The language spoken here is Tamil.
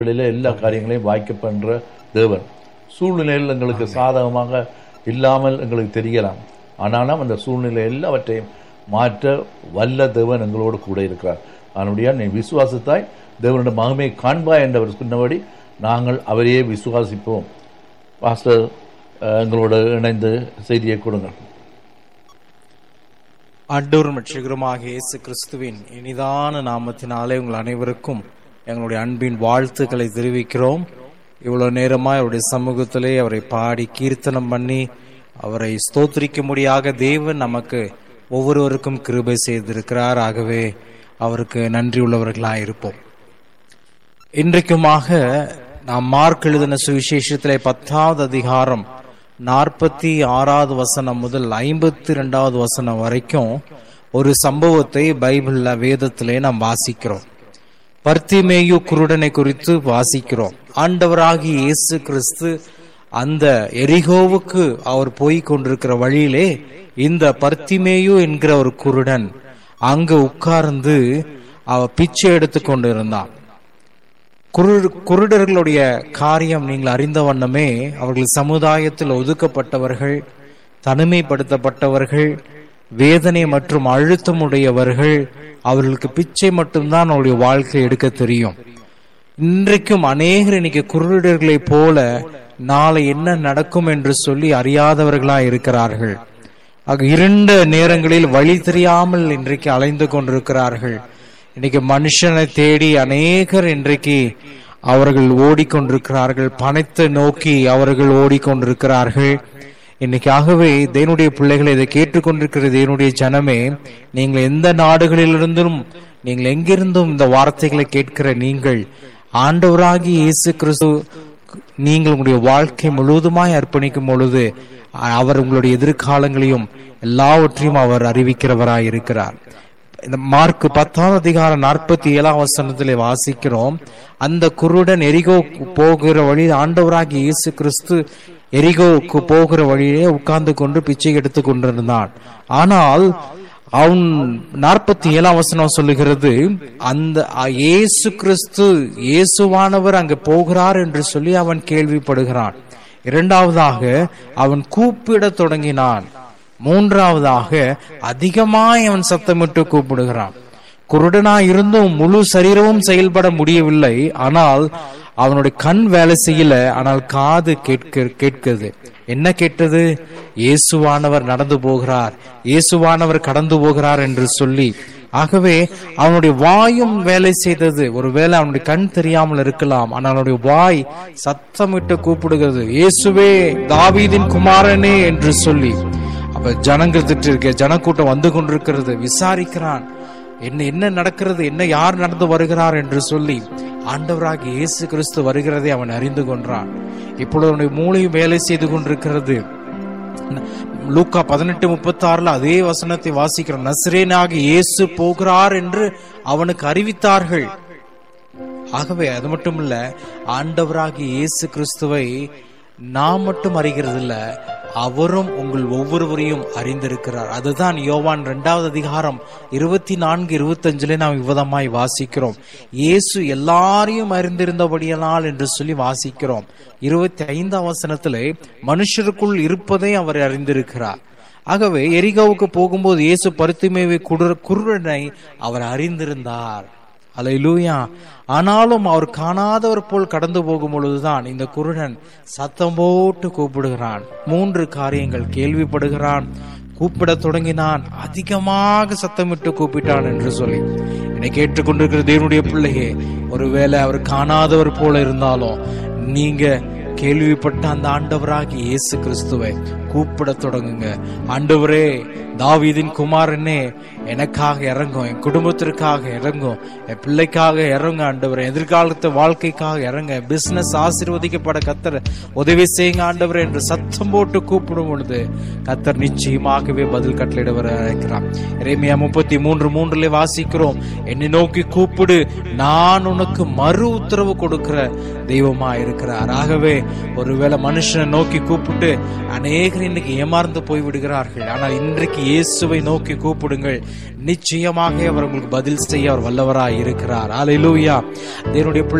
சூழ்நிலையில எல்லா காரியங்களையும் வாய்க்க பண்ற தேவன் சூழ்நிலையில் எங்களுக்கு சாதகமாக இல்லாமல் எங்களுக்கு தெரியலாம் ஆனாலும் அந்த சூழ்நிலை எல்லாவற்றையும் மாற்ற வல்ல தேவன் எங்களோடு கூட இருக்கிறார் அதனுடைய நீ விசுவாசத்தாய் தேவனுடைய மகிமை காண்பாய் என்றவர் சொன்னபடி நாங்கள் அவரையே விசுவாசிப்போம் பாஸ்டர் அஹ், எங்களோடு இணைந்து செய்தியை கொடுங்கள் ஆண்டவரும் ரட்சகருமாக இயேசு கிறிஸ்துவின் இனிதான நாமத்தினாலே உங்கள் அனைவருக்கும் எங்களுடைய அன்பின் வாழ்த்துக்களை தெரிவிக்கிறோம் இவ்வளவு நேரமாய் அவருடைய சமூகத்திலே அவரை பாடி கீர்த்தனம் பண்ணி அவரை ஸ்தோத்திரிக்கும்படியாக தேவன் நமக்கு ஒவ்வொருவருக்கும் கிருபை செய்திருக்கிறார் ஆகவே அவருக்கு நன்றி உள்ளவர்களாய் இருப்போம் இன்றைக்குமாக நாம் மார்க் எழுதின சுவிசேஷத்திலே பத்தாவது அதிகாரம் நாற்பத்தி ஆறாவது வசனம் முதல் ஐம்பத்தி ரெண்டாவது வசனம் வரைக்கும் ஒரு சம்பவத்தை பைபிள்ல வேதத்திலே நாம் வாசிக்கிறோம் பர்த்திமேயு குருடனை குறித்து வாசிக்கிறோம் ஆண்டவராகிய இயேசு கிறிஸ்து அந்த எரிகோவுக்கு அவர் போய் கொண்டிருக்கிற வழியிலே இந்த பர்த்திமேயு என்கிற ஒரு குருடன் அங்கு உட்கார்ந்து அவ பிச்சை எடுத்து கொண்டிருந்தான் குரு குருடர்களுடைய காரியம் நீங்கள் அறிந்த வண்ணமே அவர்கள் சமுதாயத்தில் ஒதுக்கப்பட்டவர்கள் தனிமைப்படுத்தப்பட்டவர்கள் வேதனை மற்றும் அழுத்தம் உடையவர்கள் அவர்களுக்கு பிச்சை மட்டும்தான் அவருடைய வாழ்க்கை எடுக்க தெரியும் இன்றைக்கும் அநேகர் இன்னைக்கு குருடர்களைப் போல நாளை என்ன நடக்கும் என்று சொல்லி அறியாதவர்களா இருக்கிறார்கள் ஆக இரண்டு நேரங்களில் வழி தெரியாமல் இன்றைக்கு அலைந்து கொண்டிருக்கிறார்கள் இன்னைக்கு மனுஷனை தேடி அநேகர் இன்றைக்கு அவர்கள் ஓடிக்கொண்டிருக்கிறார்கள் பணத்தை நோக்கி அவர்கள் ஓடிக்கொண்டிருக்கிறார்கள் இன்னைக்காகவே தேவனுடைய பிள்ளைகளை இதை கேட்டுக்கொண்டிருக்கிற தேவனுடைய ஜனமே நீங்கள் எந்த நாடுகளிலிருந்தும் நீங்கள் எங்கிருந்தும் இந்த வார்த்தைகளை கேட்கிற நீங்கள் ஆண்டவராகி இயேசு கிறிஸ்து நீங்கள் உங்களுடைய வாழ்க்கை முழுவதுமாய் அர்ப்பணிக்கும் பொழுது அவர் உங்களுடைய எதிர்காலங்களையும் எல்லாவற்றையும் அவர் அறிவிக்கிறவராய் இருக்கிறார் இந்த மார்க் பத்தாவது அதிகாரம் நாற்பத்தி ஏழாம் வசனத்திலே வாசிக்கிறோம் அந்த குருடன் எரிகோ போகிற வழி ஆண்டவராகி இயேசு கிறிஸ்து எரிகோவுக்கு போகிற வழியிலே உட்கார்ந்து கொண்டு பிச்சை எடுத்து கொண்டிருந்தான் ஆனால் அவன் நாற்பத்தி ஏழாம் வசனம் சொல்லுகிறது அந்த அ- இயேசு கிறிஸ்து இயேசுவானவர் அங்கு போகிறார் என்று சொல்லி அவன் கேள்விப்படுகிறான் இரண்டாவதாக அவன் கூப்பிடத் தொடங்கினான் மூன்றாவதாக அதிகமாய் அவன் சத்தமிட்டு கூப்பிடுகிறான் குருடனா இருந்தும் முழு சரீரமும் செயல்பட முடியவில்லை ஆனால் அவனுடைய கண் வேலை செய்யல ஆனால் காது கேட்க கேட்குது என்ன கேட்டது இயேசுவானவர் நடந்து போகிறார் இயேசுவானவர் கடந்து போகிறார் என்று சொல்லி ஆகவே அவனுடைய வாயும் வேலை செய்தது ஒருவேளை அவனுடைய கண் தெரியாமல் இருக்கலாம் ஆனால் அவனுடைய வாய் சத்தமிட்டு கூப்பிடுகிறது இயேசுவே தாவீதின் குமாரனே என்று சொல்லி அப்ப ஜனங்கள் திட்டு இருக்க ஜனக்கூட்டம் வந்து கொண்டிருக்கிறது விசாரிக்கிறான் என்ன என்ன நடக்கிறது என்ன யார் நடந்து வருகிறார் என்று சொல்லி ஆண்டவராக இயேசு கிறிஸ்து வருகிறதை அவன் அறிந்து கொண்டான் இப்பொழுது அவனுடைய மூளையும் வேலை செய்து கொண்டிருக்கிறது லூக்கா பதினெட்டு முப்பத்தி ஆறுல அதே வசனத்தை வாசிக்கிறோம் நசிரேனாக இயேசு போகிறார் என்று அவனுக்கு அறிவித்தார்கள் ஆகவே அது மட்டும் இல்ல ஆண்டவராகிய இயேசு கிறிஸ்துவை நாம் மட்டும் அறிகிறது இல்ல அவரும் உங்கள் ஒவ்வொருவரையும் அறிந்திருக்கிறார் அதுதான் யோவான் இரண்டாவது அதிகாரம் இருபத்தி நான்கு இருபத்தஞ்சுல நாம் விவதமாய் வாசிக்கிறோம் இயேசு எல்லாரையும் அறிந்திருந்தபடியால் என்று சொல்லி வாசிக்கிறோம் இருபத்தி ஐந்தாம் வசனத்திலே மனுஷருக்குள் இருப்பதை அவர் அறிந்திருக்கிறார் ஆகவே எரிகாவுக்கு போகும்போது இயேசு பருத்திமேவை குருட குருடனை அவர் அறிந்திருந்தார் அல்லேலூயா ஆனாலும் அவர் காணாதவர் போல் கடந்து போகும் பொழுதுதான் இந்த குருடன் சத்தம் போட்டு கூப்பிடுகிறான் மூன்று காரியங்கள் கேள்விப்படுகிறான் கூப்பிடத் தொடங்கினான் அதிகமாக சத்தமிட்டு கூப்பிட்டான் என்று சொல்லி என்னை கேட்டுக்கொண்டிருக்கிற தேவனுடைய பிள்ளையே ஒருவேளை அவர் காணாதவர் போல இருந்தாலும் நீங்க கேள்விப்பட்ட அந்த ஆண்டவராகி இயேசு கிறிஸ்துவை கூப்பிடத் தொடங்குங்க ஆண்டவரே தாவீதின் குமாரனே எனக்காக இறங்கும் என் குடும்பத்திற்காக இறங்கும் என் பிள்ளைக்காக இறங்க ஆண்டவரே எதிர்காலத்து வாழ்க்கைக்காக இறங்க பிசினஸ் ஆசீர்வதிக்கப்பட கத்தர் உதவி செய்யுங்க ஆண்டவரே என்று சத்தம் போட்டு கூப்பிடும் பொழுது கத்தர் நிச்சயமாகவே பதில் கட்டளையிடவர் இருக்கிறார் இறைமையா முப்பத்தி மூன்று மூன்றுல வாசிக்கிறோம் என்னை நோக்கி கூப்பிடு நான் உனக்கு மறு உத்தரவு கொடுக்கிற தெய்வமா இருக்கிறார் ஆகவே ஒருவேளை மனுஷனை நோக்கி கூப்பிட்டு அநேகர் இன்னைக்கு ஏமாந்து போய் விடுகிறார்கள் ஆனால் இன்றைக்கு இயேசுவை நோக்கி கூப்பிடுங்கள் நிச்சயமாக அவர் உங்களுக்கு பதில் செய்ய அவர் வல்லவராய் இருக்கிறார் அல்லேலூயா தேவனுடைய பிள்ளை